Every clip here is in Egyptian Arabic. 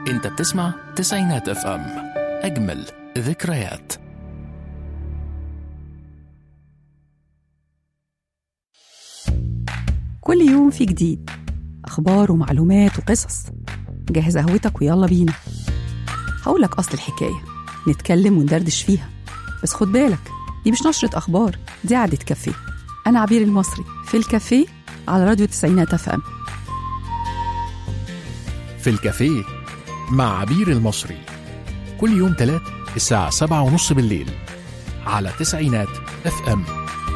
انت بتسمع تسعينات اف ام اجمل ذكريات كل يوم في جديد أخبار ومعلومات وقصص جهز قهوتك ويلا بينا هقولك أصل الحكاية نتكلم وندردش فيها بس خد بالك دي مش نشرة أخبار دي قعدة كافيه أنا عبير المصري في الكافيه على راديو تسعينات اف ام في الكافيه مع عبير المصري كل يوم تلات الساعة سبعة ونص بالليل على تسعينات اف ام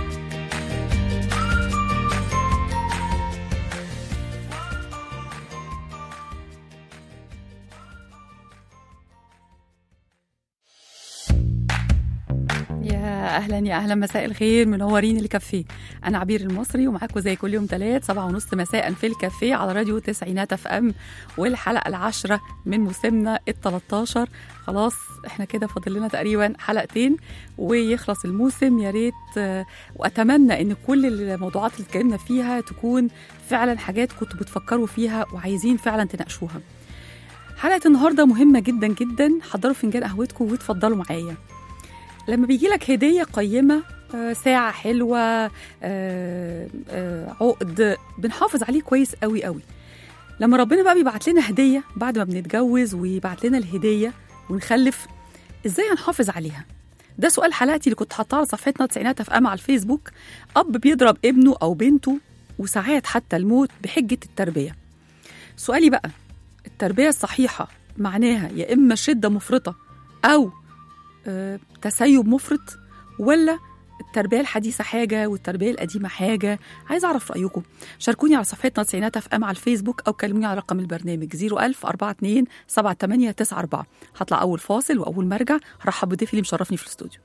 يا اهلا يا اهلا مساء الخير منورين الكافيه انا عبير المصري ومعاكم زي كل يوم ثلاث سبعة ونص مساء في الكافيه على راديو تسعينات اف ام والحلقه العاشره من موسمنا ال 13 خلاص احنا كده فاضل لنا تقريبا حلقتين ويخلص الموسم يا ريت آه، واتمنى ان كل الموضوعات اللي اتكلمنا فيها تكون فعلا حاجات كنتوا بتفكروا فيها وعايزين فعلا تناقشوها حلقه النهارده مهمه جدا جدا حضروا فنجان قهوتكم وتفضلوا معايا لما بيجي لك هديه قيمه آه، ساعه حلوه آه، آه، عقد بنحافظ عليه كويس قوي قوي لما ربنا بقى بيبعت لنا هديه بعد ما بنتجوز ويبعت لنا الهديه ونخلف ازاي هنحافظ عليها ده سؤال حلقتي اللي كنت حاطاه على صفحتنا تسعينات اف ام على الفيسبوك اب بيضرب ابنه او بنته وساعات حتى الموت بحجه التربيه سؤالي بقى التربيه الصحيحه معناها يا اما شده مفرطه او آه، تسيب مفرط ولا التربيه الحديثه حاجه والتربيه القديمه حاجه عايز اعرف رايكم شاركوني على صفحتنا تسعينات اف ام على الفيسبوك او كلموني على رقم البرنامج 01000 42 7894 هطلع اول فاصل واول ما ارجع هرحب بضيفي اللي مشرفني في الاستوديو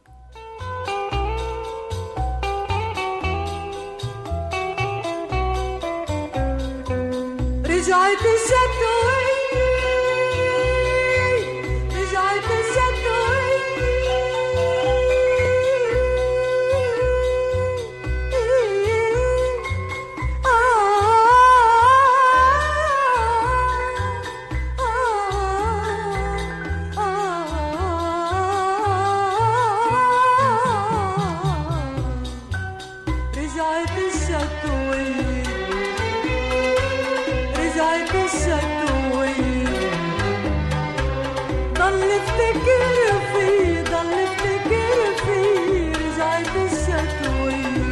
رجعت الشتوية رجعت رجعت الشتوية رجعت الشتوية ضل افتكر فيه ضل افتكر فيه رجعت الشتوية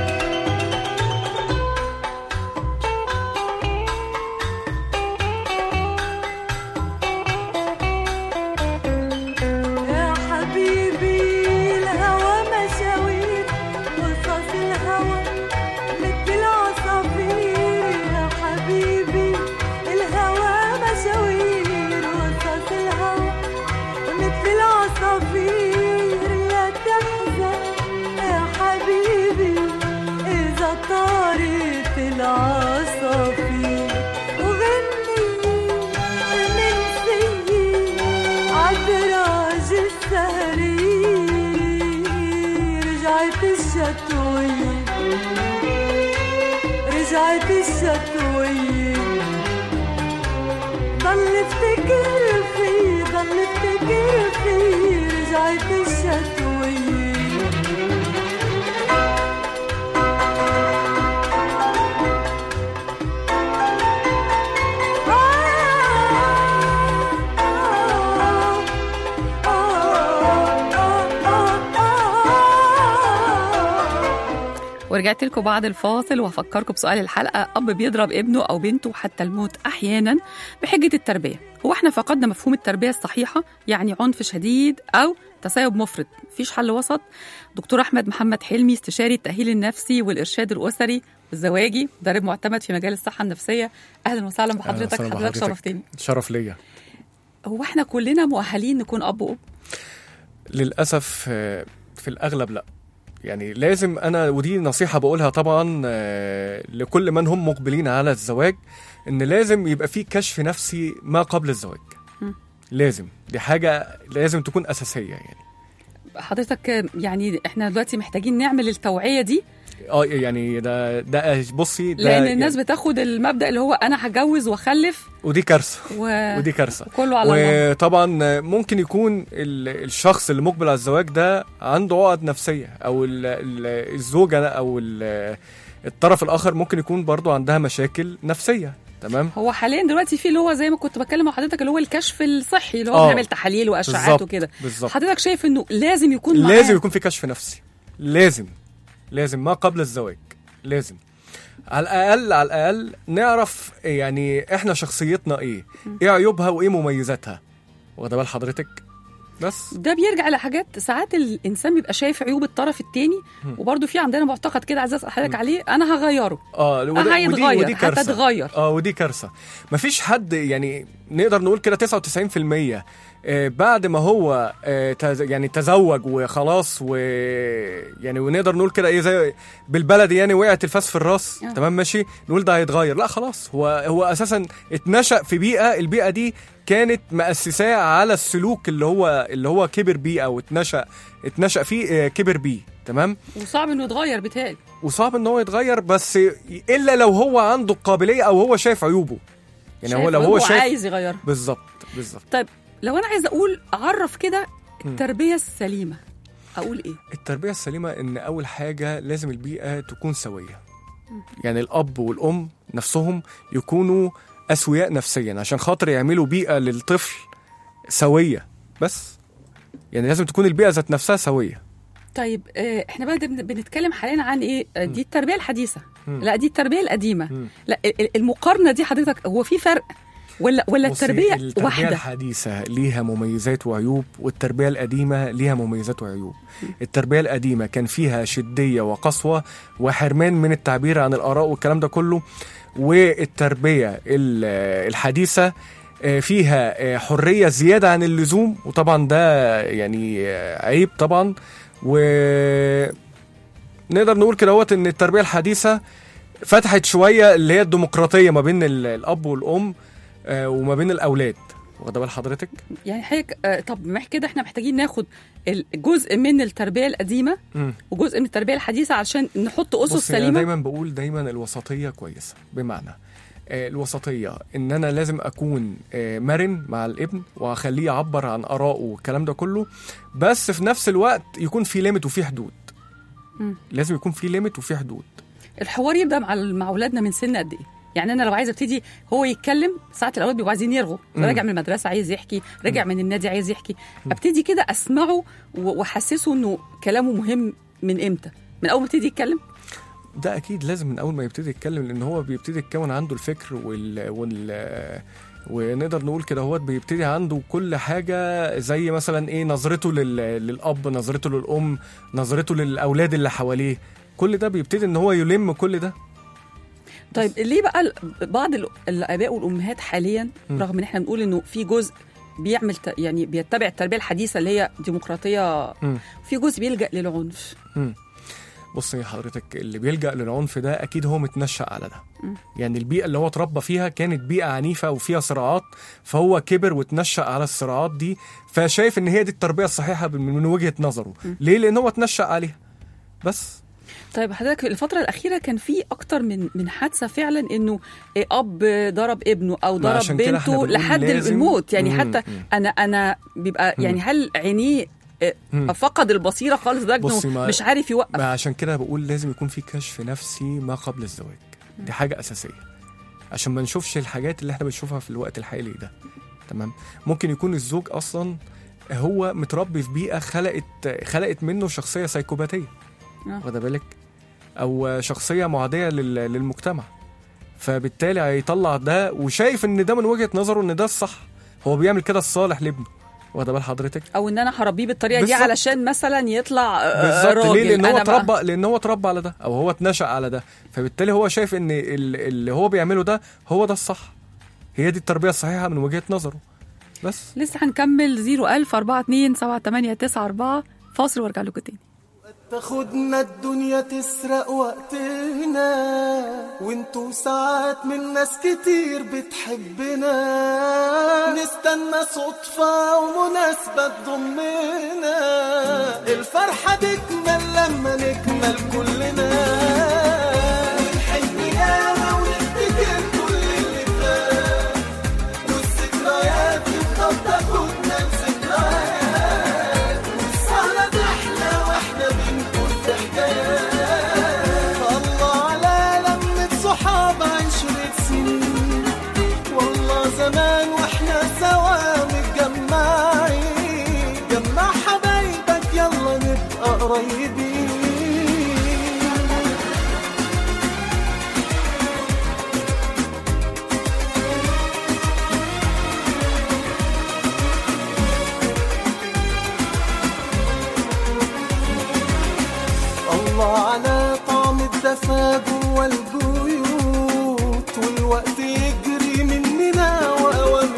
يا حبيبي الهوى مشاوير قصص الهوى مثل العصافير يا حبيبي الهوى مشاوير قصص الهوى مثل العصافير لا تحزن يا حبيبي إذا طارت العصافير وغني من سيي عدراج السهري رجعت الشتوية رجعت الشتوية ضل افتكر فيه ضل افتكر فيه رجعت الشتوية ورجعت لكم بعد الفاصل وهفكركم بسؤال الحلقه اب بيضرب ابنه او بنته حتى الموت احيانا بحجه التربيه هو احنا فقدنا مفهوم التربيه الصحيحه يعني عنف شديد او تسيب مفرط مفيش حل وسط دكتور احمد محمد حلمي استشاري التاهيل النفسي والارشاد الاسري والزواجي مدرب معتمد في مجال الصحه النفسيه اهلا وسهلا بحضرتك أهلاً وسهلاً حضرتك بحضرتك. شرفتني شرف ليا هو احنا كلنا مؤهلين نكون اب وام للاسف آه، في الاغلب لا يعني لازم انا ودي نصيحه بقولها طبعا آه، لكل من هم مقبلين على الزواج ان لازم يبقى في كشف نفسي ما قبل الزواج مم. لازم دي حاجه لازم تكون اساسيه يعني حضرتك يعني احنا دلوقتي محتاجين نعمل التوعيه دي اه يعني ده ده بصي ده لان الناس يعني بتاخد المبدا اللي هو انا هتجوز واخلف ودي كارثه و... ودي كارثه كله على الله وطبعا ممكن يكون ال- الشخص اللي مقبل على الزواج ده عنده عقد نفسيه او ال- ال- الزوجه او ال- الطرف الاخر ممكن يكون برضو عندها مشاكل نفسيه تمام هو حاليا دلوقتي في اللي هو زي ما كنت بتكلم مع حضرتك اللي هو الكشف الصحي اللي هو آه. بنعمل تحاليل واشعاعات بالظبط وكده بالظبط حضرتك شايف انه لازم يكون معاه لازم يكون في كشف نفسي لازم لازم ما قبل الزواج لازم على الاقل على الاقل نعرف يعني احنا شخصيتنا ايه ايه عيوبها وايه مميزاتها واخده بال حضرتك بس ده بيرجع لحاجات ساعات الانسان بيبقى شايف عيوب الطرف التاني وبرده في عندنا معتقد كده عايز اسال حضرتك عليه انا هغيره اه آه، وده- ودي هيتغير ودي كارثه هتتغير اه ودي كارثه مفيش حد يعني نقدر نقول كده 99% آه، بعد ما هو آه، تز- يعني تزوج وخلاص و يعني ونقدر نقول كده ايه زي بالبلدي يعني وقعت الفاس في الراس آه. تمام ماشي نقول ده هيتغير لا خلاص هو هو اساسا اتنشأ في بيئه البيئه دي كانت مؤسساه على السلوك اللي هو اللي هو كبر بيه او اتنشأ اتنشأ فيه آه، كبر بيه تمام وصعب انه يتغير بتهيألي وصعب ان هو يتغير بس الا لو هو عنده القابليه او هو شايف عيوبه يعني هو شايف لو عيوبه هو شايف عايز يغيرها بالظبط بالظبط طيب لو انا عايز اقول اعرف كده التربيه السليمه اقول ايه التربيه السليمه ان اول حاجه لازم البيئه تكون سويه يعني الاب والام نفسهم يكونوا اسوياء نفسيا عشان خاطر يعملوا بيئه للطفل سويه بس يعني لازم تكون البيئه ذات نفسها سويه طيب آه، احنا بقى بن- بنتكلم حاليا عن ايه آه، دي التربيه الحديثه مم. لا دي التربيه القديمه مم. لا ال- ال- المقارنه دي حضرتك هو في فرق ولا ولا بصي، التربيه التربية واحده الحديثة ليها مميزات وعيوب والتربية القديمة ليها مميزات وعيوب التربية القديمة كان فيها شدية وقسوة وحرمان من التعبير عن الآراء والكلام ده كله والتربية ال- الحديثة آه، فيها آه، حرية زيادة عن اللزوم وطبعا ده يعني آه، عيب طبعا و نقدر نقول كده هوت ان التربية الحديثة فتحت شوية اللي هي الديمقراطية ما بين ال- الأب والأم آه، وما بين الاولاد واخده بال حضرتك يعني حضرتك آه، طب مح كده احنا محتاجين ناخد ال- جزء من التربيه القديمه مم. وجزء من التربيه الحديثه علشان نحط اسس بصي انا سليمه دايما بقول دايما الوسطيه كويسه بمعنى آه، الوسطيه ان انا لازم اكون آه، مرن مع الابن واخليه يعبر عن ارائه والكلام ده كله بس في نفس الوقت يكون في ليميت وفي حدود مم. لازم يكون في ليميت وفي حدود الحوار يبدا مع ال- مع اولادنا من سن قد ايه يعني انا لو عايزه ابتدي هو يتكلم ساعات الاولاد بيبقوا عايزين يرغوا مم. راجع من المدرسه عايز يحكي راجع من النادي عايز يحكي ابتدي كده اسمعه و- واحسسه انه كلامه مهم من امتى من اول ما ابتدي يتكلم ده اكيد لازم من اول ما يبتدي يتكلم لان هو بيبتدي يتكون عنده الفكر وال, وال... ونقدر نقول كده هو بيبتدي عنده كل حاجه زي مثلا ايه نظرته لل... للاب نظرته للام نظرته للاولاد اللي حواليه كل ده بيبتدي ان هو يلم كل ده طيب ليه بقى ال- بعض ال- الاباء والامهات حاليا مم. رغم ان احنا بنقول انه في جزء بيعمل ت- يعني بيتبع التربيه الحديثه اللي هي ديمقراطيه مم. في جزء بيلجا للعنف بصي حضرتك اللي بيلجأ للعنف ده اكيد هو متنشأ على ده مم. يعني البيئه اللي هو اتربى فيها كانت بيئه عنيفه وفيها صراعات فهو كبر وتنشأ على الصراعات دي فشايف ان هي دي التربيه الصحيحه من من وجهه نظره مم. ليه لان هو اتنشأ عليها بس طيب حضرتك في الفترة الأخيرة كان في أكتر من من حادثة فعلا إنه إيه أب ضرب ابنه أو ما ضرب عشان كده إحنا بنته بنقول لحد لازم- الموت يعني مم، حتى مم. أنا أنا بيبقى يعني هل عينيه إيه، مم. فقد البصيرة خالص ده بصي، إنه ما- مش عارف يوقف ما عشان كده بقول لازم يكون في كشف نفسي ما قبل الزواج دي حاجة أساسية عشان ما نشوفش الحاجات اللي احنا بنشوفها في الوقت الحالي ده تمام ممكن يكون الزوج أصلا هو متربي في بيئة خلقت خلقت منه شخصية سيكوباتية آه. واخد بالك أو شخصية معادية لل- للمجتمع فبالتالي هيطلع ده وشايف ان ده من وجهة نظره ان ده الصح هو بيعمل كده الصالح لابنه واخد بال حضرتك أو إن أنا هربيه بالطريقة دي بالظبط. علشان مثلا يطلع آه، بالظبط راجل ليه لان هو أنا بقى- اتربى لان هو اتربى على ده او هو اتنشأ على ده فبالتالي هو شايف ان ال- اللي هو بيعمله ده هو ده الصح هي دي التربيه الصحيحه من وجهه نظره بس لسه هنكمل 01000 42 7894 فاصل وارجع لكم تاني تاخدنا الدنيا تسرق وقتنا وانتو ساعات من ناس كتير بتحبنا نستنى صدفة ومناسبة تضمنا الفرحة تكمل لما نكمل كلنا عشرة سنين والله زمان واحنا سوا متجمعين جمع حبايبك يلا نبقى قريبين الله على طعم الدفا جوا البيوت والوقت يجري مننا واوام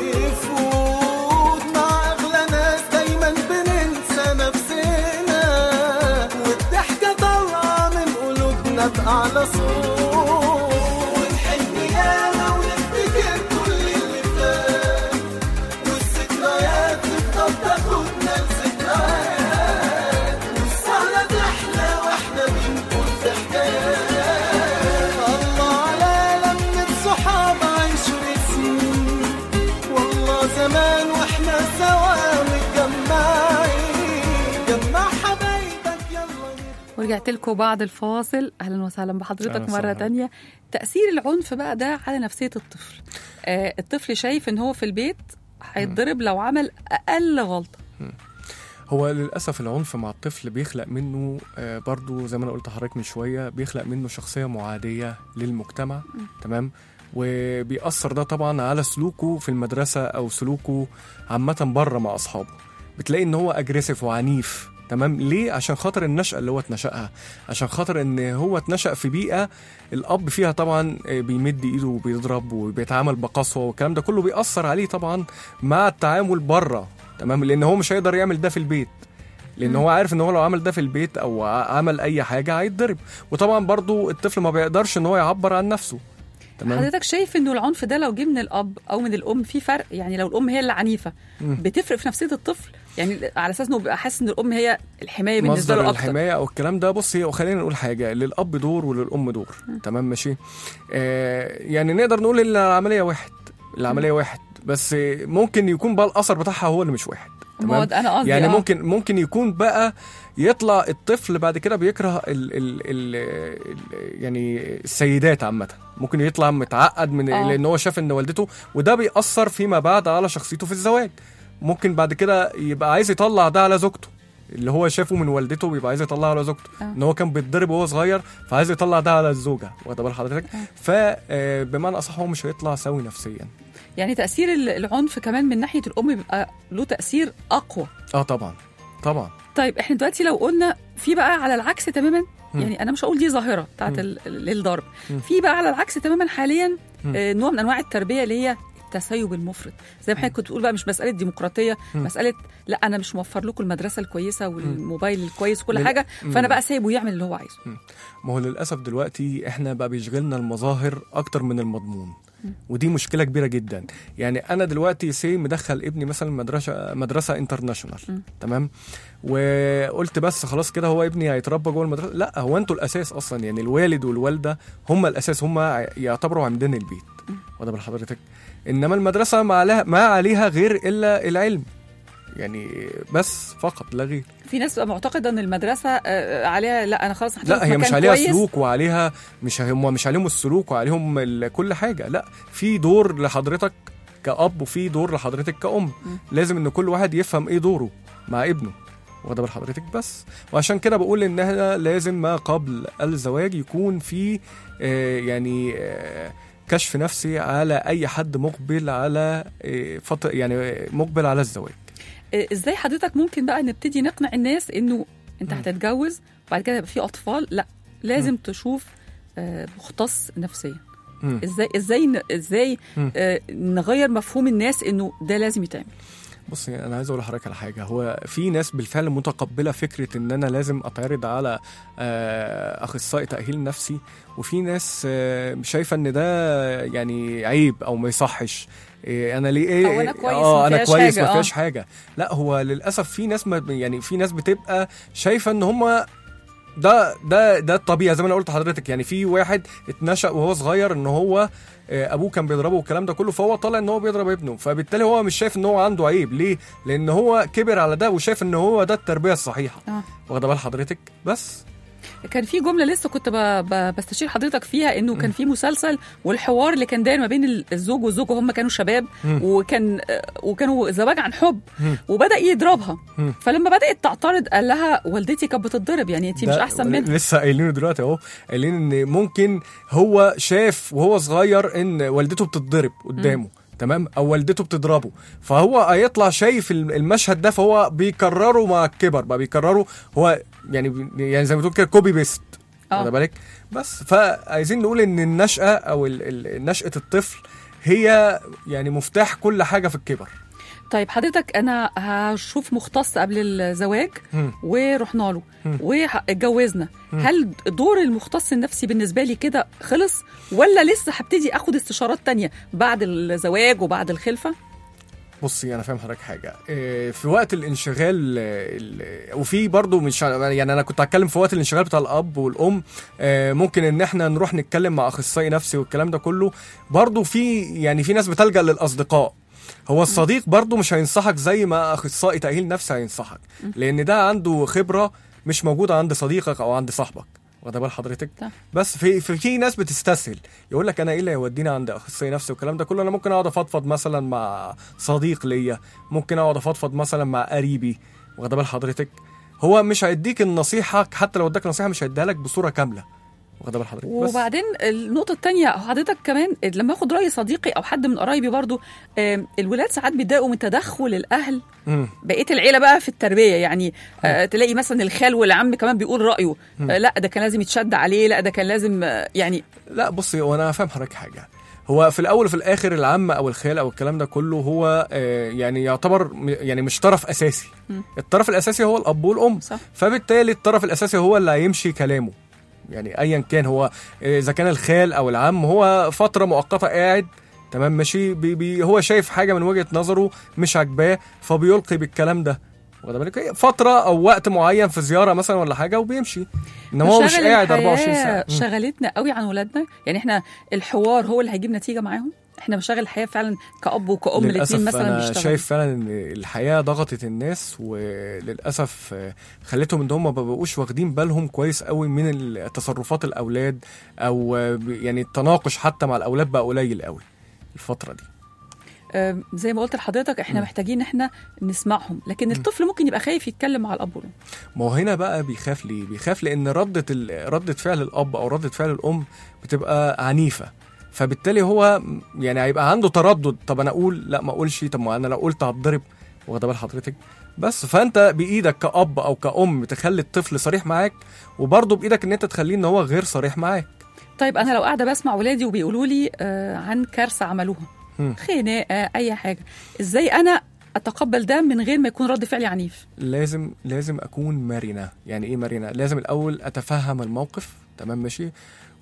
يفوت مع اغلى ناس دايما بننسى نفسنا والضحكه طالعه من قلوبنا باعلى صوت ونحن ياما ونفتكر كل اللي فات والذكريات تفضل تاخدنا لذكريات والسهرة تحلى واحنا بنكون في حكايات الله على لمة صحاب عشرة سنين والله زمان واحنا سوا متجمعين جمع حبايبك يلا نبقى ورجعت لكم بعد الفاصل اهلا وسهلا بحضرتك أهلا مره وسهلا. تانية تاثير العنف بقى ده على نفسيه الطفل آه الطفل شايف ان هو في البيت هيتضرب لو عمل اقل غلطه هو للاسف العنف مع الطفل بيخلق منه آه، برضو زي ما انا قلت لحضرتك من شويه بيخلق منه شخصيه معاديه للمجتمع تمام وبيأثر ده طبعا على سلوكه في المدرسه او سلوكه عامه بره مع اصحابه بتلاقي ان هو اجريسيف وعنيف تمام ليه عشان خاطر النشأة اللي هو اتنشأها عشان خاطر ان هو اتنشأ في بيئة الاب فيها طبعا آه، بيمد ايده وبيضرب وبيتعامل بقسوة والكلام ده كله بيأثر عليه طبعا مع التعامل بره تمام لان هو مش هيقدر يعمل ده في البيت لان هو عارف ان هو لو عمل ده في البيت او ع- عمل اي حاجه هيتضرب وطبعا برضو الطفل ما بيقدرش ان هو يعبر عن نفسه تمام حضرتك شايف انه العنف ده لو جه من الاب او من الام في فرق يعني لو الام هي اللي عنيفه مم. بتفرق في نفسيه الطفل يعني على اساس انه بيبقى حاسس ان الام هي الحمايه بالنسبه مصدر له اكتر الحمايه او الكلام ده بص هي وخلينا نقول حاجه للاب دور وللام دور تمام ماشي آه يعني نقدر نقول ان العمليه واحد العمليه واحد بس ممكن يكون بقى الاثر بتاعها هو اللي مش واحد ما هو ده انا قصدي يعني آه. ممكن ممكن يكون بقى يطلع الطفل بعد كده بيكره ال ال ال ال يعني السيدات عامه ممكن يطلع متعقد من آه. لان هو شاف ان والدته وده بيأثر فيما بعد على شخصيته في الزواج ممكن بعد كده يبقى عايز يطلع ده على زوجته اللي هو شافه من والدته بيبقى عايز يطلعه على زوجته آه. ان هو كان بيتضرب وهو صغير فعايز يطلع ده على الزوجه واخد بال حضرتك فبمعنى اصح هو مش هيطلع سوي نفسيا يعني تاثير ال- العنف كمان من ناحيه الام بيبقى له تاثير اقوى اه طبعا طبعا طيب احنا دلوقتي لو قلنا في بقى على العكس تماما مم. يعني انا مش هقول دي ظاهره بتاعت مم. ال- ال- الضرب مم. في بقى على العكس تماما حاليا مم. آه، نوع من انواع التربيه اللي هي التسيب المفرط زي ما حضرتك كنت بتقول بقى مش مساله ديمقراطيه مم. مساله لا انا مش موفر لكم المدرسه الكويسه والموبايل الكويس وكل لل- حاجه مم. فانا بقى سايبه يعمل اللي هو عايزه ما هو للاسف دلوقتي احنا بقى بيشغلنا المظاهر اكتر من المضمون ودي مشكله كبيره جدا يعني انا دلوقتي سي مدخل ابني مثلا مدرسه مدرسه انترناشونال تمام وقلت بس خلاص كده هو ابني هيتربى جوه المدرسه لا هو انتوا الاساس اصلا يعني الوالد والوالده هم الاساس هم يعتبروا عمدان البيت واخد بال حضرتك انما المدرسه ما عليها ما عليها غير الا العلم يعني بس فقط لا غير في ناس بتبقى معتقده ان المدرسه آه، عليها لا انا خلاص هحطها لا في هي مش مكان عليها كويس. سلوك وعليها مش هم مش عليهم السلوك وعليهم ال- كل حاجه لا في دور لحضرتك كأب وفي دور لحضرتك كأم لازم ان كل واحد يفهم ايه دوره مع ابنه واخد بال حضرتك بس وعشان كده بقول ان احنا لازم ما قبل الزواج يكون في آه، يعني آه، كشف نفسي على اي حد مقبل على آه، فتره يعني آه، مقبل على الزواج آه، ازاي حضرتك ممكن بقى نبتدي نقنع الناس انه انت مم. هتتجوز وبعد كده يبقى في اطفال لا لازم تشوف آه، مختص نفسيا مم. ازاي ازاي ن- ازاي مم. آه، نغير مفهوم الناس انه ده لازم يتعمل بصي انا عايز اقول لحضرتك على حاجه هو في ناس بالفعل متقبله فكره ان انا لازم اتعرض على آه، اخصائي تاهيل نفسي وفي ناس آه، شايفه ان ده يعني عيب او ما يصحش إيه انا ليه ايه أو أنا كويس اه ما انا فيهاش كويس حاجة، ما آه. فيهاش حاجه لا هو للاسف في ناس ما يعني في ناس بتبقى شايفه ان هم ده ده ده الطبيعي زي ما انا قلت لحضرتك يعني في واحد اتنشأ وهو صغير ان هو آه، ابوه كان بيضربه والكلام ده كله فهو طالع ان هو بيضرب ابنه فبالتالي هو مش شايف ان هو عنده عيب ليه لان هو كبر على ده وشايف ان هو ده التربيه الصحيحه اه واخده بال حضرتك بس كان في جمله لسه كنت ب... ب... بستشير حضرتك فيها انه كان في مسلسل والحوار اللي كان داير ما بين ال- الزوج والزوجه هم كانوا شباب وكان وكانوا زواج عن حب وبدا يضربها فلما بدات تعترض قال لها والدتي كانت بتتضرب يعني انت مش ده احسن منها لسه قايلينه دلوقتي اهو قايلين ان ممكن هو شاف وهو صغير ان والدته بتتضرب قدامه تمام او والدته بتضربه فهو هيطلع شايف الم- المشهد ده فهو بيكرره مع الكبر بقى بيكرره هو يعني بي- يعني زي ما تقول كده كوبي بيست آه. واخد بالك بس فعايزين نقول ان النشأة او ال- ال- نشأة الطفل هي يعني مفتاح كل حاجة في الكبر طيب حضرتك انا هشوف مختص قبل الزواج مم. ورحنا له واتجوزنا هل دور المختص النفسي بالنسبه لي كده خلص ولا لسه هبتدي اخد استشارات تانية بعد الزواج وبعد الخلفه بصي انا فاهم حضرتك حاجه إيه، في وقت الانشغال آه، ال- وفي برضو مش يعني انا كنت هتكلم في وقت الانشغال بتاع الاب والام آه، ممكن ان احنا نروح نتكلم مع اخصائي نفسي والكلام ده كله برضو في يعني في ناس بتلجا للاصدقاء هو الصديق برضو مش هينصحك زي ما اخصائي تاهيل نفسي هينصحك لان ده عنده خبره مش موجوده عند صديقك او عند صاحبك واخد بال حضرتك صح. بس في في, في ناس بتستسهل يقول لك انا ايه اللي هيوديني عند اخصائي نفسي والكلام ده كله انا ممكن اقعد افضفض مثلا مع صديق ليا ممكن اقعد افضفض مثلا مع قريبي واخد بال حضرتك هو مش هيديك النصيحه حتى لو اداك نصيحه مش هيديها لك بصوره كامله واخد بال حضرتك بس وبعدين النقطة التانية حضرتك كمان لما اخد رأي صديقي أو حد من قرايبي برضو آم، الولاد ساعات بيتضايقوا من تدخل الأهل مم. بقيه العيله بقى في التربيه يعني آه تلاقي مثلا الخال والعم كمان بيقول رايه آه لا ده كان لازم يتشد عليه لا ده كان لازم آه يعني لا بصي هو انا فاهم حضرتك حاجه هو في الاول وفي الاخر العم او الخال او الكلام ده كله هو آه، يعني يعتبر م- يعني مش طرف اساسي الطرف الاساسي هو الاب والام صح. فبالتالي الطرف الاساسي هو اللي هيمشي كلامه يعني ايا كان هو آه، اذا كان الخال او العم هو فتره مؤقته قاعد تمام ماشي بي بي هو شايف حاجه من وجهه نظره مش عاجباه فبيلقي بالكلام ده واخد بالك هي فتره او وقت معين في زياره مثلا ولا حاجه وبيمشي انما هو مش مشاغل قاعد الحياة 24 ساعه مم. شغلتنا قوي عن ولادنا يعني احنا الحوار هو اللي هيجيب نتيجه معاهم احنا مشاغل الحياه فعلا كاب وكأم الاثنين للاسف مثلا انا بيشتغلوا شايف فعلا ان الحياه ضغطت الناس وللاسف آه، خلتهم ان هم ما بقوش واخدين بالهم كويس قوي من ال- تصرفات الاولاد او آه، ب- يعني التناقش حتى مع الاولاد بقى قليل قوي الفتره دي آه زي ما قلت لحضرتك احنا محتاجين ان احنا نسمعهم لكن الطفل ممكن يبقى خايف يتكلم مع الاب والام ما هو هنا بقى بيخاف ليه بيخاف لان ردة ال- ردة فعل الاب او ردة فعل الام بتبقى عنيفة فبالتالي هو م- يعني هيبقى عنده تردد طب انا اقول لا ما اقولش طب ما انا لو قلت هتضرب واخد بال حضرتك بس فانت بايدك كاب او كأم تخلي الطفل صريح معاك وبرضه بايدك ان انت تخليه ان هو غير صريح معاك طيب انا لو قاعده بسمع ولادي وبيقولوا لي آه عن كارثه عملوها مم. خناقه اي حاجه ازاي انا اتقبل ده من غير ما يكون رد فعلي عنيف لازم لازم اكون مرنه يعني ايه مرنه لازم الاول اتفهم الموقف تمام ماشي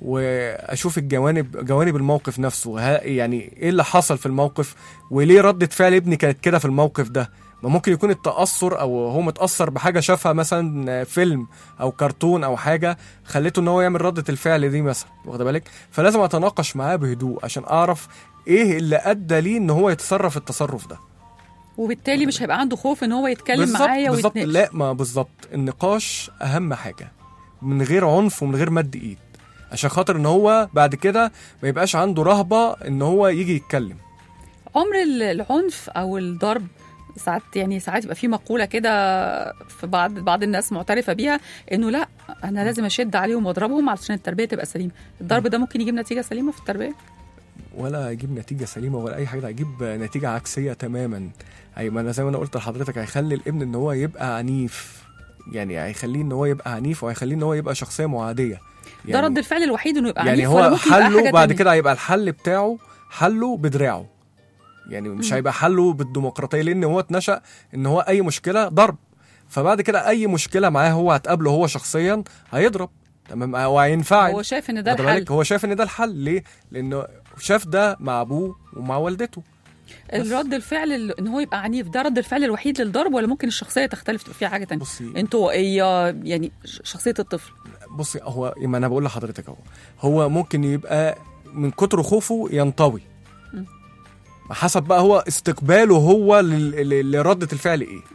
واشوف الجوانب جوانب الموقف نفسه ها يعني ايه اللي حصل في الموقف وليه ردة فعل ابني كانت كده في الموقف ده ما ممكن يكون التأثر او هو متأثر بحاجة شافها مثلا فيلم او كرتون او حاجة خليته ان هو يعمل ردة الفعل دي مثلا واخد بالك فلازم اتناقش معاه بهدوء عشان اعرف ايه اللي ادى ليه ان هو يتصرف التصرف ده وبالتالي مش هيبقى عنده خوف ان هو يتكلم بالظبط معايا بالظبط ويتناقش لا ما بالظبط النقاش اهم حاجه من غير عنف ومن غير مد ايد عشان خاطر ان هو بعد كده ما يبقاش عنده رهبه ان هو يجي يتكلم عمر ال- العنف او الضرب ساعات يعني ساعات يبقى في مقوله كده في بعض بعض الناس معترفه بيها انه لا انا لازم اشد عليهم واضربهم علشان التربيه تبقى سليمه الضرب ده ممكن يجيب نتيجه سليمه في التربيه ولا هيجيب نتيجه سليمه ولا اي حاجه هيجيب نتيجه عكسيه تماما هي ما انا زي ما انا قلت لحضرتك هيخلي الابن ان هو يبقى عنيف يعني هيخليه ان هو يبقى عنيف وهيخليه ان هو يبقى شخصيه معاديه يعني ده رد الفعل الوحيد انه يبقى يعني عنيف ولا هو ممكن يبقى حله حاجة بعد تانية؟ كده هيبقى الحل بتاعه حله بدراعه يعني مش مم. هيبقى حله بالديمقراطيه لان هو اتنشأ ان هو اي مشكله ضرب فبعد كده اي مشكله معاه هو هتقابله هو شخصيا هيضرب تمام او هينفعل هو شايف ان ده واخد الحل بالك؟ هو شايف ان ده الحل ليه لانه شاف ده مع ابوه ومع والدته الرد الفعل ال- ان هو يبقى عنيف ده رد الفعل الوحيد للضرب ولا ممكن الشخصيه تختلف تبقى فيها حاجه تانية بصي انطوائيه يعني ش- شخصيه الطفل بصي هو ما انا بقول لحضرتك اهو هو ممكن يبقى من كتر خوفه ينطوي مم. حسب بقى هو استقباله هو لل- لل- لردة الفعل ايه آه.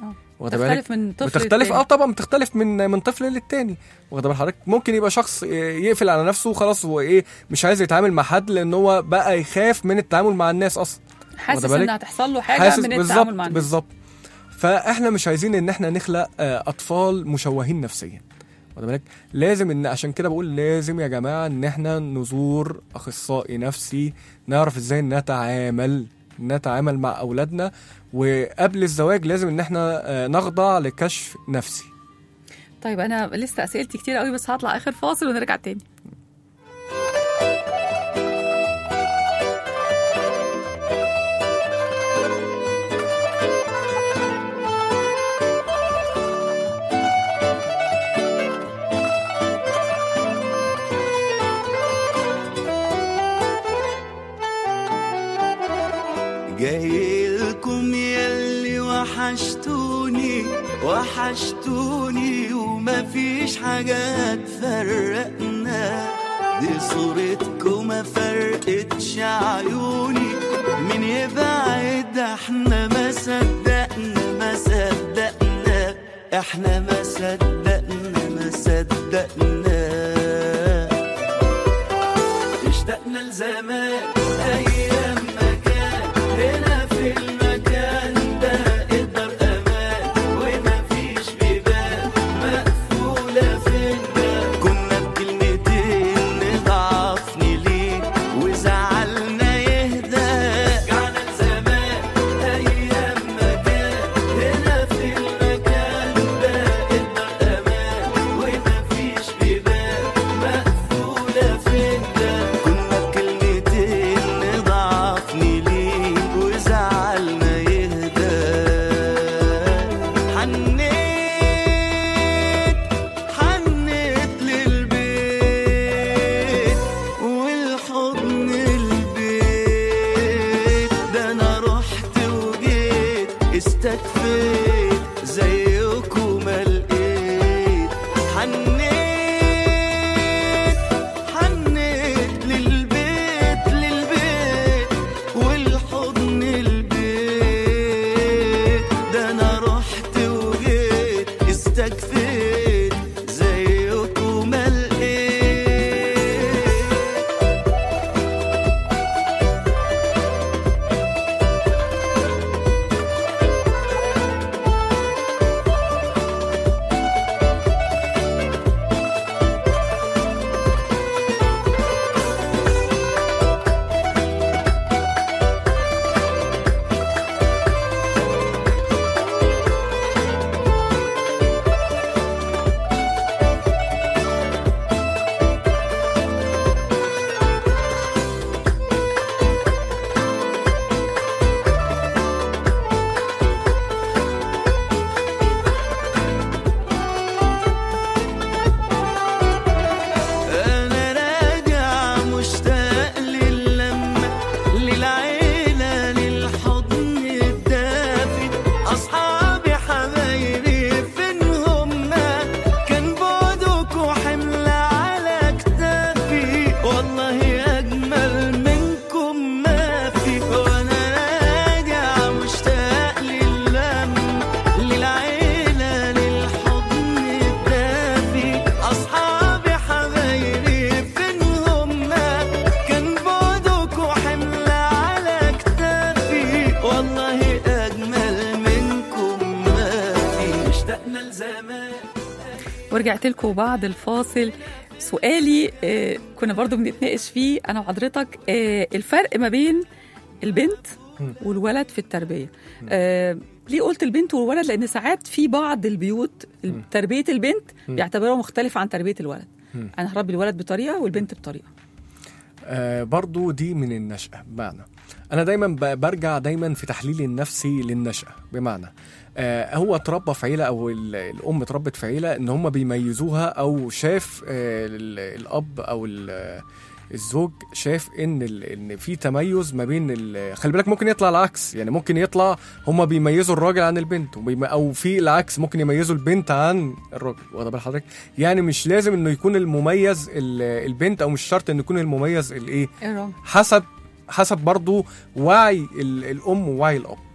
واخد بالك تختلف من طفل بتختلف للتاني. اه طبعا بتختلف من من طفل للتاني واخد بال حضرتك ممكن يبقى شخص يقفل على نفسه وخلاص هو ايه مش عايز يتعامل مع حد لان هو بقى يخاف من التعامل مع الناس اصلا حاسس واخد بالك؟ ان هتحصل له حاجه حاسس من بالظبط التعامل مع الناس بالظبط فاحنا مش عايزين ان احنا نخلق آه، اطفال مشوهين نفسيا واخد بالك لازم ان عشان كده بقول لازم يا جماعه ان احنا نزور اخصائي نفسي نعرف ازاي نتعامل نتعامل مع اولادنا وقبل الزواج لازم ان احنا آه، نخضع لكشف نفسي طيب انا لسه اسئلتي كتير قوي بس هطلع اخر فاصل ونرجع تاني جايلكم ياللي وحشتوني وحشتوني ومفيش حاجة تفرقنا دي صورتكم ما فرقتش عيوني من يبعد احنا ما صدقنا ما صدقنا احنا ما صدقنا ما صدقنا اشتقنا لزمان ايام ما كان هنا في المكان ده الدار امان وما فيش بيبان مقفوله فينا كنا بكلمتين نضعفني ليك وزعلنا يهدى رجعنا لزمان ايام ما كان هنا في المكان ده الدار امان وما فيش بيبان مقفوله فينا كنا بكلمتين نضعفني ليك وزعلنا يهدى حنيت حنيت للبيت والحضن البيت ده انا رحت وجيت استكفيت زيكم ما لقيت حنيت حنيت للبيت للبيت والحضن البيت ده انا رحت وجيت استكفيت زيكم ما لقيت انا راجع مشتاق للمة للعيلة للحضن الدافي اصحابي حبايبي فين هما كان بعدكوا حمل على كتافي والله اجمل منكم ما في وانا راجع مشتاق للمة للعيلة للحضن الدافي اصحابي حبايبي فين هما كان بعدكوا حمل على كتافي والله اجمل منكم ما في اشتقنا لزمان ورجعت لكم بعد الفاصل سؤالي آه، كنا برضو بنتناقش فيه انا وحضرتك آه، الفرق ما بين البنت مم. والولد في التربيه آه، ليه قلت البنت والولد لان ساعات في بعض البيوت مم. تربيه البنت مم. بيعتبروها مختلفه عن تربيه الولد مم. انا هربي الولد بطريقه والبنت بطريقه آه برضو دي من النشأة بمعنى أنا دايما ب- برجع دايما في تحليلي النفسي للنشأة بمعنى آه هو اتربى في عيلة أو ال- الأم اتربت في عيلة إن هم بيميزوها أو شاف آه ال- الأب أو ال- الزوج شاف ان ال... ان في تميز ما بين ال... خلي بالك ممكن يطلع العكس يعني ممكن يطلع هما بيميزوا الراجل عن البنت وبيم... او في العكس ممكن يميزوا البنت عن الراجل واخد بال حضرتك يعني مش لازم انه يكون المميز ال... البنت او مش شرط انه يكون المميز الايه ايه الراجل حسب حسب برضو وعي ال... الام ووعي الاب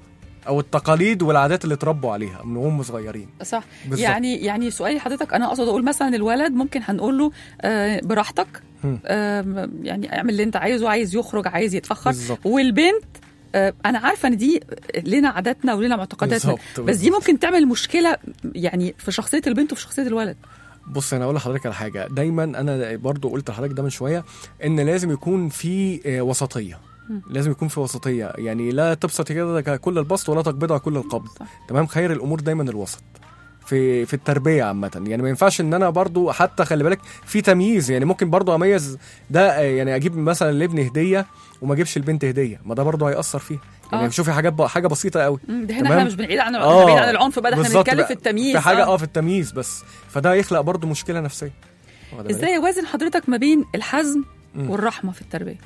او التقاليد والعادات اللي اتربوا عليها من هم صغيرين صح بالظبط. يعني يعني سؤالي لحضرتك انا اقصد اقول مثلا الولد ممكن هنقول له آه براحتك مم. آه يعني اعمل اللي انت عايزه عايز يخرج عايز يتفخر بالظبط. والبنت آه انا عارفه ان دي لنا عاداتنا ولنا معتقداتنا بالظبط، بس دي بالظبط. ممكن تعمل مشكله يعني في شخصيه البنت وفي شخصيه الولد بص انا اقول لحضرتك على حاجه دايما انا برضو قلت لحضرتك ده من شويه ان لازم يكون في آه، وسطيه لازم يكون في وسطيه يعني لا تبسط يدك كل البسط ولا تقبضها كل القبض صح. تمام خير الامور دايما الوسط في في التربيه عامه يعني ما ينفعش ان انا برضو حتى خلي بالك في تمييز يعني ممكن برضو اميز ده آه، يعني اجيب مثلا لابني هديه وما اجيبش البنت هديه ما ده برضو هياثر فيها يعني آه. شوفي حاجات حاجه بسيطه قوي مم، ده هنا تمام؟ احنا مش بعيد عن احنا بعيد عن العنف بقى ده احنا بالظبط بنتكلم بقى. في التمييز في حاجه آه. اه في التمييز بس فده هيخلق برضو مشكله نفسيه واخد بالك؟ ازاي اوازن حضرتك ما بين الحزم مم. والرحمه في التربيه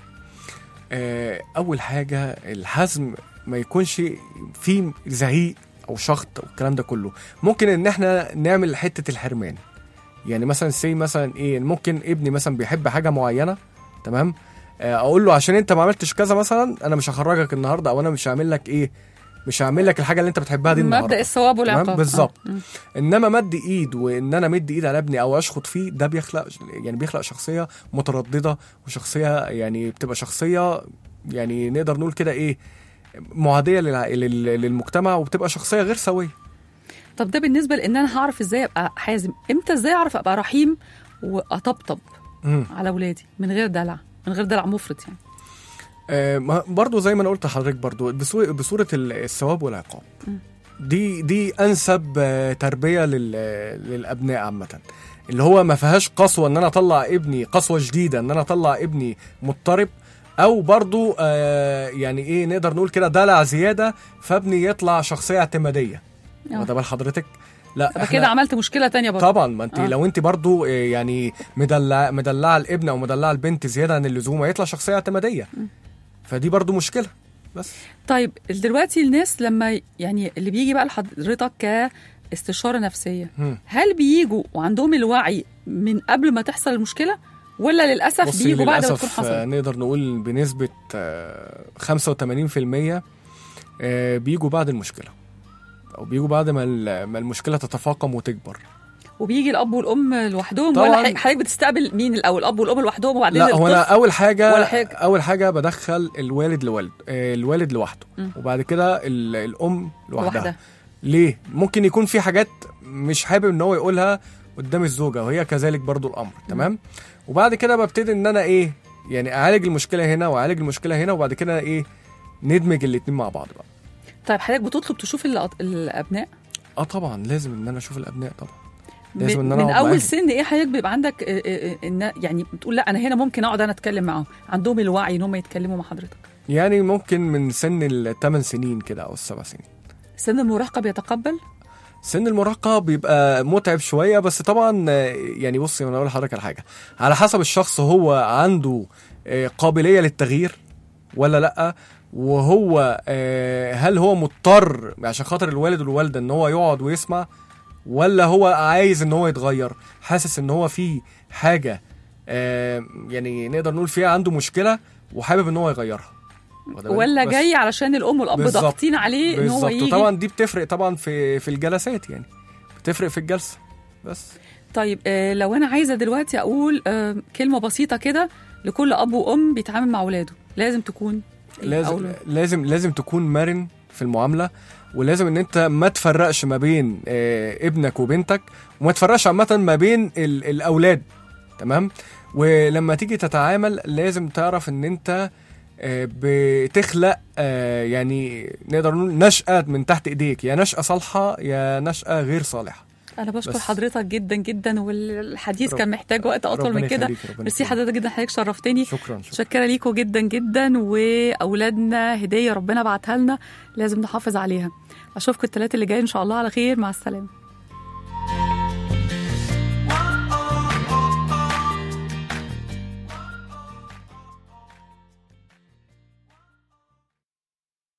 آه، اول حاجه الحزم ما يكونش فيه زعيق او شخط او الكلام ده كله ممكن ان احنا نعمل حته الحرمان يعني مثلا سي مثلا ايه ممكن ابني مثلا بيحب حاجه معينه تمام آه، اقول له عشان انت ما عملتش كذا مثلا انا مش هخرجك النهارده او انا مش هعمل لك ايه مش هعمل لك الحاجه اللي انت بتحبها دي النهارده مبدا الثواب والعقاب تمام؟ آه. بالظبط. مم. انما مد ايد وان انا مد ايد على ابني او اشخط فيه ده بيخلق يعني بيخلق شخصيه متردده وشخصيه يعني بتبقى شخصيه يعني نقدر نقول كده ايه معاديه للع- لل- للمجتمع وبتبقى شخصيه غير سويه طب ده بالنسبه لان انا هعرف ازاي ابقى حازم امتى ازاي اعرف ابقى رحيم واطبطب مم. على اولادي من غير دلع من غير دلع مفرط يعني آه، ما- برضو زي ما انا قلت لحضرتك برضو بصو- بصوره ال- الثواب والعقاب دي دي انسب آه، تربيه لل- للابناء عامه اللي هو ما فيهاش قسوه ان انا اطلع ابني قسوه شديده ان انا اطلع ابني مضطرب او برضو آه، يعني ايه نقدر نقول كده دلع زياده فابني يطلع شخصيه اعتماديه آه. واخد بال حضرتك لا يبقى كده عملت مشكله تانية برضه طبعا ما انت آه. آه. لو انت برضو آه، يعني مدلع مدلعه الابن او مدلعه البنت زياده عن اللزوم هيطلع شخصيه اعتماديه فدي برضو مشكله بس طيب دلوقتي الناس لما يعني اللي بيجي بقى لحضرتك كاستشاره نفسيه مم. هل بيجوا وعندهم الوعي من قبل ما تحصل المشكله ولا للاسف بصي بيجوا بعد ما تكون للأسف آه، حصلت نقدر نقول بنسبة آه، 85% آه، بيجوا بعد المشكلة أو بيجوا بعد ما ال- ما المشكلة تتفاقم وتكبر وبيجي الاب والام لوحدهم طبعاً. ولا حضرتك- حضرتك بتستقبل مين الاول الاب والام لوحدهم وبعدين لا هو أنا الطفل أول حاجة ولا حاجة. أول حاجة بدخل الوالد لوالد آه، الوالد لوحده مم. وبعد كده ال- الأم لوحدها لوحدها ليه؟ ممكن يكون في حاجات مش حابب ان هو يقولها قدام الزوجه وهي كذلك برضو الامر تمام وبعد كده ببتدي ان انا ايه يعني اعالج المشكله هنا واعالج المشكله هنا وبعد كده ايه ندمج الاتنين مع بعض بقى طيب حضرتك بتطلب تشوف الأط- الابناء اه طبعا لازم ان انا اشوف الابناء طبعا لازم من, ان انا من أقعد اول معاهم. سن ايه حضرتك بيبقى عندك آه، آه، آه، إن يعني بتقول لا انا هنا ممكن اقعد انا اتكلم معاهم عندهم الوعي ان هم يتكلموا مع حضرتك يعني ممكن من سن الثمان سنين كده او السبع سنين سن المراهقه بيتقبل سن المراهقة بيبقى متعب شوية بس طبعا آه، يعني بصي انا اقول لحضرتك على حاجة على حسب الشخص هو عنده آه، قابلية للتغيير ولا لأ وهو آه، هل هو مضطر عشان خاطر الوالد والوالدة ان هو يقعد ويسمع ولا هو عايز ان هو يتغير حاسس ان هو في حاجة آه، يعني نقدر نقول فيها عنده مشكلة وحابب ان هو يغيرها واخد بالك؟ ولا بس. جاي علشان الام والاب بالظبط. ضاغطين عليه ان هو بالظبط يجي وطبعا دي بتفرق طبعا في في الجلسات يعني بتفرق في الجلسه بس طيب آه لو انا عايزه دلوقتي اقول آه كلمه بسيطه كده لكل اب وام بيتعامل مع اولاده لازم تكون إيه لازم أول- لازم لازم تكون مرن في المعامله ولازم ان انت ما تفرقش ما بين آه، ابنك وبنتك وما تفرقش عامه ما بين ال- الاولاد تمام ولما تيجي تتعامل لازم تعرف ان انت آه، بتخلق آه، يعني نقدر نقول نشأة من تحت ايديك يا نشأة صالحة يا نشأة غير صالحة انا بشكر بس. حضرتك جدا جدا والحديث رب- كان محتاج وقت اطول ربنا من كده يخليك، ربنا ميرسي يخليك. حضرتك جدا حضرتك شرفتني شكرا شكرا متشكره ليكم جدا جدا واولادنا هديه ربنا بعتها لنا لازم نحافظ عليها اشوفكم الثلاثه اللي جاي ان شاء الله على خير مع السلامه